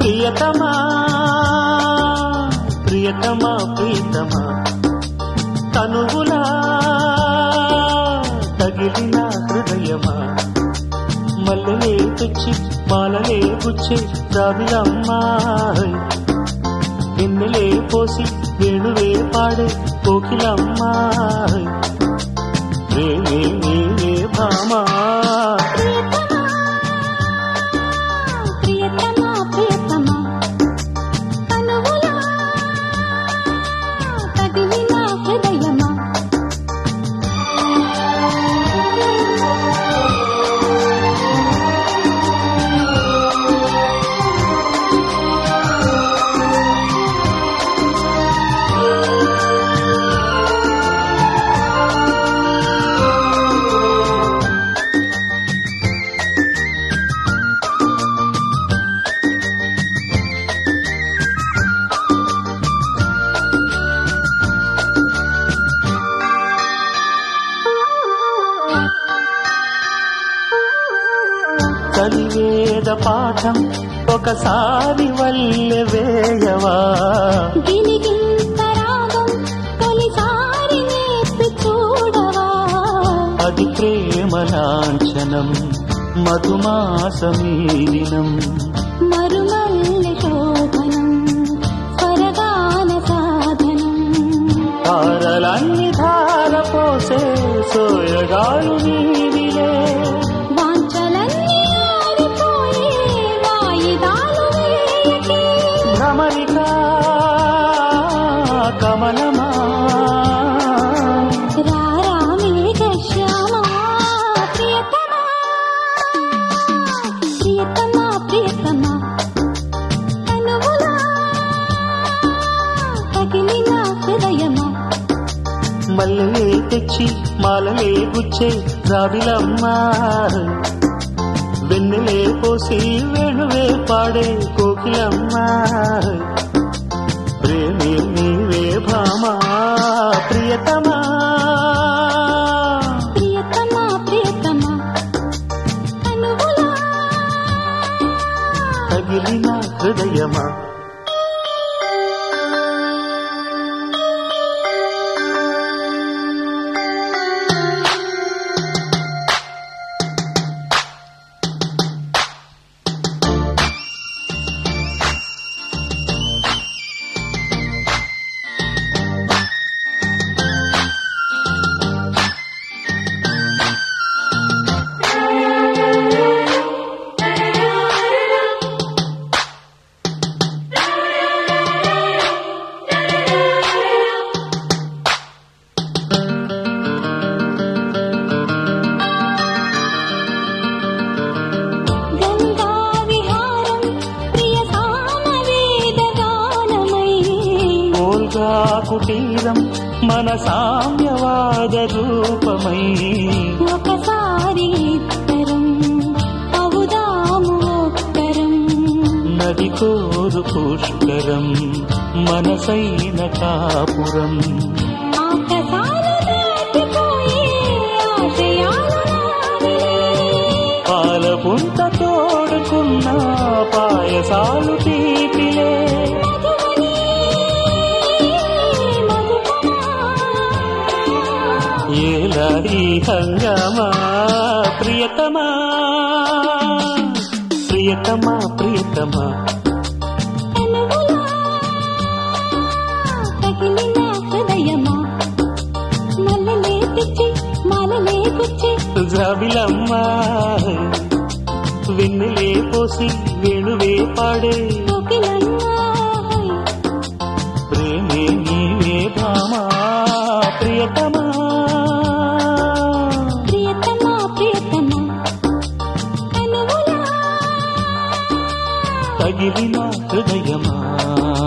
ప్రియతమా ప్రియతమా ప్రియతమా తనువులా తగిలిన హృదయమా మల్లెలే తెచ్చి మాలలే గుచ్చి రావిలమ్మా వెన్నెలే పోసి వేణువే పాడే కోకిలమ్మా రేవే నీవే భామా ప్రియతమా ప్రియతమా తనువులా తగిలిన హృదయమా కలివేద పాఠం ఒకసారి వల్లె వేయవా గిలిగింత రాగం తొలిసారి నేర్పి చూడవా అది ప్రేమ లాంఛనం మధుమాసమీలినం మరుమల్లె శోభనం స్వరగాన సాధనం తారలన్ని ధార పోసే సోయగాలు నీవిలే వాంఛలన్నీ ఆరిపోయే వాయిదాలు వేయకే భ్రమరిక కమలమా రారా మేఘశ్యామా ప్రియతమా ప్రియతమా ప్రియతమా తనువులా తగిలిన హృదయమా మల్లెలే తెచ్చి మాలలే గుచ్చే రావిలమ్మా వెన్నెలే పోసి వేణువే పాడే కోకిలమ్మా ప్రేమే నీవే భామా ప్రియతమా ప్రియతమా ప్రియతమా తనువులా తగిలిన హృదయమా గంగా విహారం ప్రియ సామవేద గానమై ఓల్గా కుటీరం మన సామ్యవాద రూపమై ఒకసారి ఇద్దరం అవుదాము ఒక్కరం నది కోరు పుష్కరం మనసైన కాపురం ఆకాశాలు దాటిపోయే ఆశయాలు నావిలే. పాల పుంత తోడుకున్న పాయసాలు తీపిలే మధువని మధుపమా. ఏలా ఈ హంగామా ప్రియతమా ప్రియతమా ప్రియతమా తనువులా తగిలిన హృదయమా మల్లెలే తెచ్చి మాలలే గుచ్చి జాబిలమ్మా వెన్నెలే పోసి వేణువే పాడే కోకిలమ్మా ప్రేమే నీవే భామా ప్రియతమా ప్రియతమా ప్రియతమా తనువులా తగిలిన హృదయమా